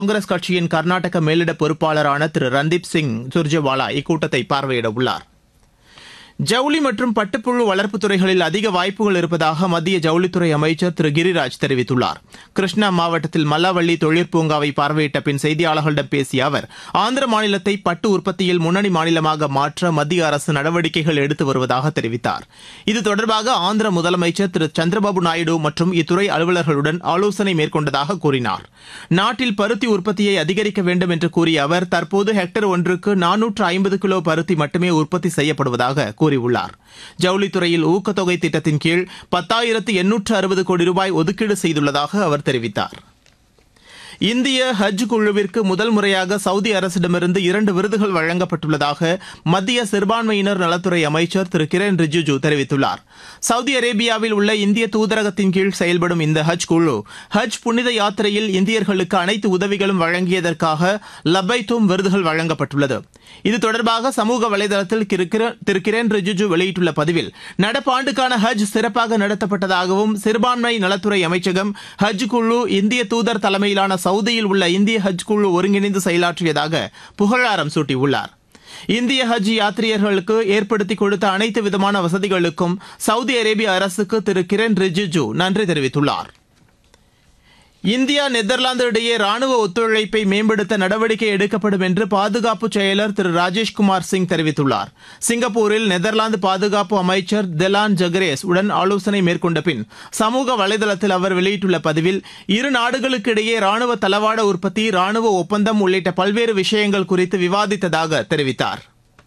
காங்கிரஸ் கட்சியின் கர்நாடக மேலிட பொறுப்பாளரான திரு ரந்தீப் சிங் சுர்ஜேவாலா இக்கூட்டத்தை பார்வையிட உள்ளார் ஜவுளி மற்றும் பட்டுப்புழு வளர்ப்பு துறைகளில் அதிக வாய்ப்புகள் இருப்பதாக மத்திய ஜவுளித்துறை அமைச்சர் திரு கிரிராஜ் தெரிவித்துள்ளார் கிருஷ்ணா மாவட்டத்தில் மல்லாவள்ளி தொழிற்பூங்காவை பார்வையிட்ட பின் செய்தியாளர்களிடம் பேசிய அவர் ஆந்திர மாநிலத்தை பட்டு உற்பத்தியில் முன்னணி மாநிலமாக மாற்ற மத்திய அரசு நடவடிக்கைகள் எடுத்து வருவதாக தெரிவித்தார் இது தொடர்பாக ஆந்திர முதலமைச்சர் திரு சந்திரபாபு நாயுடு மற்றும் இத்துறை அலுவலர்களுடன் ஆலோசனை மேற்கொண்டதாக கூறினார் நாட்டில் பருத்தி உற்பத்தியை அதிகரிக்க வேண்டும் என்று கூறிய அவர் தற்போது ஹெக்டேர் ஒன்றுக்கு நானூற்று ஐம்பது கிலோ பருத்தி மட்டுமே உற்பத்தி செய்யப்படுவதாக கூறியுள்ளார் ஜவுளித்துறையில் ஊக்கத்தொகை திட்டத்தின் கீழ் பத்தாயிரத்து எண்ணூற்று அறுபது கோடி ரூபாய் ஒதுக்கீடு செய்துள்ளதாக அவர் தெரிவித்தார் இந்திய ஹஜ் குழுவிற்கு முதல் முறையாக சவுதி அரசிடமிருந்து இரண்டு விருதுகள் வழங்கப்பட்டுள்ளதாக மத்திய சிறுபான்மையினர் நலத்துறை அமைச்சர் திரு கிரண் ரிஜிஜு தெரிவித்துள்ளார் சவுதி அரேபியாவில் உள்ள இந்திய தூதரகத்தின் கீழ் செயல்படும் இந்த ஹஜ் குழு ஹஜ் புனித யாத்திரையில் இந்தியர்களுக்கு அனைத்து உதவிகளும் வழங்கியதற்காக லப்பைத்தும் விருதுகள் வழங்கப்பட்டுள்ளது இது தொடர்பாக சமூக வலைதளத்தில் திரு கிரண் ரிஜிஜு வெளியிட்டுள்ள பதிவில் நடப்பாண்டுக்கான ஹஜ் சிறப்பாக நடத்தப்பட்டதாகவும் சிறுபான்மை நலத்துறை அமைச்சகம் ஹஜ் குழு இந்திய தூதர் தலைமையிலான சவுதியில் உள்ள இந்திய ஹஜ் குழு ஒருங்கிணைந்து செயலாற்றியதாக புகழாரம் சூட்டியுள்ளார் இந்திய ஹஜ் யாத்ரீகர்களுக்கு ஏற்படுத்தி கொடுத்த அனைத்து விதமான வசதிகளுக்கும் சவுதி அரேபிய அரசுக்கு திரு கிரண் ரிஜிஜு நன்றி தெரிவித்துள்ளார் இந்தியா நெதர்லாந்து இடையே ராணுவ ஒத்துழைப்பை மேம்படுத்த நடவடிக்கை எடுக்கப்படும் என்று பாதுகாப்பு செயலர் திரு ராஜேஷ்குமார் சிங் தெரிவித்துள்ளார் சிங்கப்பூரில் நெதர்லாந்து பாதுகாப்பு அமைச்சர் தெலான் ஜெகரேஸ் உடன் ஆலோசனை மேற்கொண்ட பின் சமூக வலைதளத்தில் அவர் வெளியிட்டுள்ள பதிவில் இரு நாடுகளுக்கிடையே ராணுவ தளவாட உற்பத்தி ராணுவ ஒப்பந்தம் உள்ளிட்ட பல்வேறு விஷயங்கள் குறித்து விவாதித்ததாக தெரிவித்தார்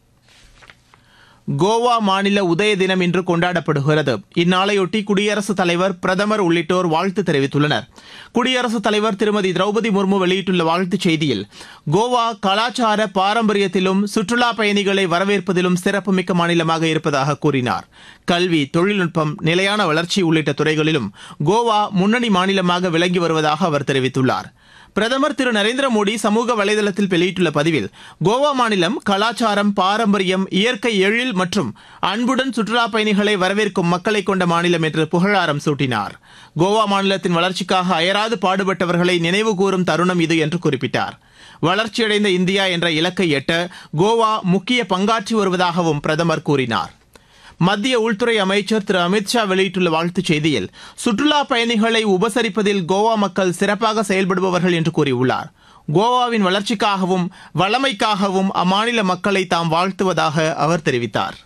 கோவா மாநில உதய தினம் இன்று கொண்டாடப்படுகிறது இந்நாளையொட்டி குடியரசுத் தலைவர் பிரதமர் உள்ளிட்டோர் வாழ்த்து தெரிவித்துள்ளனர் குடியரசுத் தலைவர் திருமதி திரௌபதி முர்மு வெளியிட்டுள்ள வாழ்த்துச் செய்தியில் கோவா கலாச்சார பாரம்பரியத்திலும் சுற்றுலா பயணிகளை வரவேற்பதிலும் சிறப்புமிக்க மாநிலமாக இருப்பதாக கூறினார் கல்வி தொழில்நுட்பம் நிலையான வளர்ச்சி உள்ளிட்ட துறைகளிலும் கோவா முன்னணி மாநிலமாக விளங்கி வருவதாக அவர் தெரிவித்துள்ளார் பிரதமர் திரு நரேந்திர மோடி சமூக வலைதளத்தில் வெளியிட்டுள்ள பதிவில் கோவா மாநிலம் கலாச்சாரம் பாரம்பரியம் இயற்கை எழில் மற்றும் அன்புடன் சுற்றுலா பயணிகளை வரவேற்கும் மக்களை கொண்ட மாநிலம் என்று புகழாரம் சூட்டினார் கோவா மாநிலத்தின் வளர்ச்சிக்காக அயராது பாடுபட்டவர்களை நினைவு கூறும் தருணம் இது என்று குறிப்பிட்டார் வளர்ச்சியடைந்த இந்தியா என்ற இலக்கை எட்ட கோவா முக்கிய பங்காற்றி வருவதாகவும் பிரதமர் கூறினார் மத்திய உள்துறை அமைச்சர் திரு அமித்ஷா வெளியிட்டுள்ள வாழ்த்துச் செய்தியில் சுற்றுலா பயணிகளை உபசரிப்பதில் கோவா மக்கள் சிறப்பாக செயல்படுபவர்கள் என்று கூறியுள்ளார் கோவாவின் வளர்ச்சிக்காகவும் வளமைக்காகவும் அம்மாநில மக்களை தாம் வாழ்த்துவதாக அவர் தெரிவித்தார்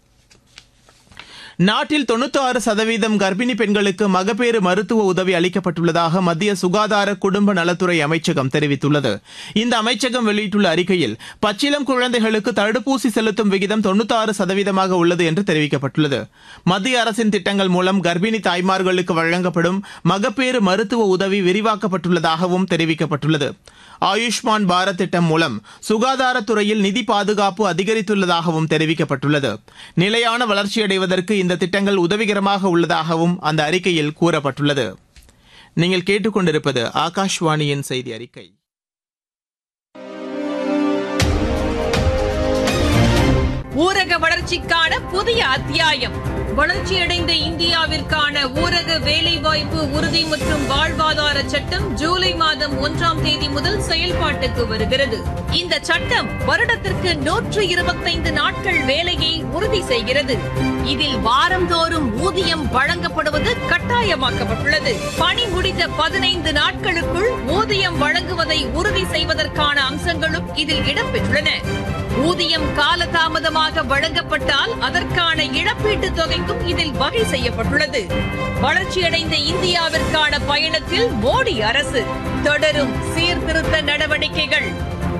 நாட்டில் தொண்ணூத்தி ஆறு சதவீதம் கர்ப்பிணி பெண்களுக்கு மகப்பேறு மருத்துவ உதவி அளிக்கப்பட்டுள்ளதாக மத்திய சுகாதார குடும்ப நலத்துறை அமைச்சகம் தெரிவித்துள்ளது இந்த அமைச்சகம் வெளியிட்டுள்ள அறிக்கையில் பச்சிலம் குழந்தைகளுக்கு தடுப்பூசி செலுத்தும் விகிதம் தொண்ணூத்தி ஆறு சதவீதமாக உள்ளது என்று தெரிவிக்கப்பட்டுள்ளது மத்திய அரசின் திட்டங்கள் மூலம் கர்ப்பிணி தாய்மார்களுக்கு வழங்கப்படும் மகப்பேறு மருத்துவ உதவி விரிவாக்கப்பட்டுள்ளதாகவும் தெரிவிக்கப்பட்டுள்ளது ஆயுஷ்மான் பாரத் திட்டம் மூலம் சுகாதாரத்துறையில் நிதி பாதுகாப்பு அதிகரித்துள்ளதாகவும் தெரிவிக்கப்பட்டுள்ளது நிலையான வளர்ச்சியடைவதற்கு இந்த திட்டங்கள் உதவிகரமாக உள்ளதாகவும் அந்த அறிக்கையில் கூறப்பட்டுள்ளது நீங்கள் கேட்டுக்கொண்டிருப்பது ஆகாஷ்வாணியின் செய்தி அறிக்கை ஊரக வளர்ச்சிக்கான புதிய அத்தியாயம் வளர்ச்சியடைந்த இந்தியாவிற்கான ஊரக வேலைவாய்ப்பு உறுதி மற்றும் வாழ்வாதார சட்டம் ஜூலை மாதம் ஒன்றாம் தேதி முதல் செயல்பாட்டுக்கு வருகிறது இந்த சட்டம் வருடத்திற்கு நூற்று இருபத்தைந்து நாட்கள் வேலையை உறுதி செய்கிறது இதில் வாரந்தோறும் ஊதியம் வழங்கப்படுவது கட்டாயமாக்கப்பட்டுள்ளது பணி முடிந்த பதினைந்து நாட்களுக்குள் ஊதியம் வழங்குவதை உறுதி செய்வதற்கான அம்சங்களும் இதில் இடம்பெற்றுள்ளன ஊதியம் காலதாமதமாக வழங்கப்பட்டால் அதற்கான இழப்பீட்டு தொகைக்கும் இதில் வகை செய்யப்பட்டுள்ளது வளர்ச்சியடைந்த இந்தியாவிற்கான பயணத்தில் மோடி அரசு தொடரும் சீர்திருத்த நடவடிக்கைகள்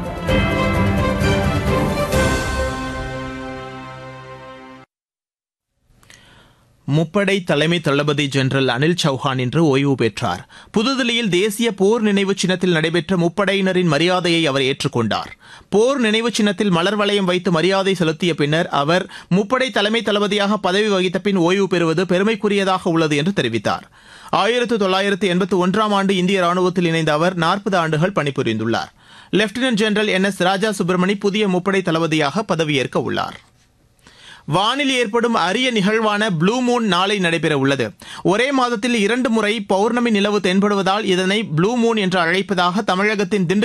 முப்படை தலைமை தளபதி ஜெனரல் அனில் சௌஹான் இன்று ஓய்வு பெற்றார் புதுதில்லியில் தேசிய போர் நினைவு சின்னத்தில் நடைபெற்ற முப்படையினரின் மரியாதையை அவர் ஏற்றுக்கொண்டார் போர் நினைவு சின்னத்தில் மலர் வளையம் வைத்து மரியாதை செலுத்திய பின்னர் அவர் முப்படை தலைமை தளபதியாக பதவி வகித்த பின் ஓய்வு பெறுவது பெருமைக்குரியதாக உள்ளது என்று தெரிவித்தார் ஆயிரத்து தொள்ளாயிரத்து எண்பத்தி ஒன்றாம் ஆண்டு இந்திய ராணுவத்தில் இணைந்த அவர் நாற்பது ஆண்டுகள் பணிபுரிந்துள்ளார் lieutenant general N S Raja Subramani புதிய முப்படை தளபதியாக பதவியேற்க உள்ளார் வானில் ஏற்படும் அரிய நிகழ்வான ப்ளூ மூன் நாளை நடைபெற உள்ளது ஒரே மாதத்தில் இரண்டு முறை பௌர்ணமி நிலவு தென்படுவதால் இதனை ப்ளூ மூன் என்று அழைப்பதாக தமிழகத்தின் திண்டுக்கல்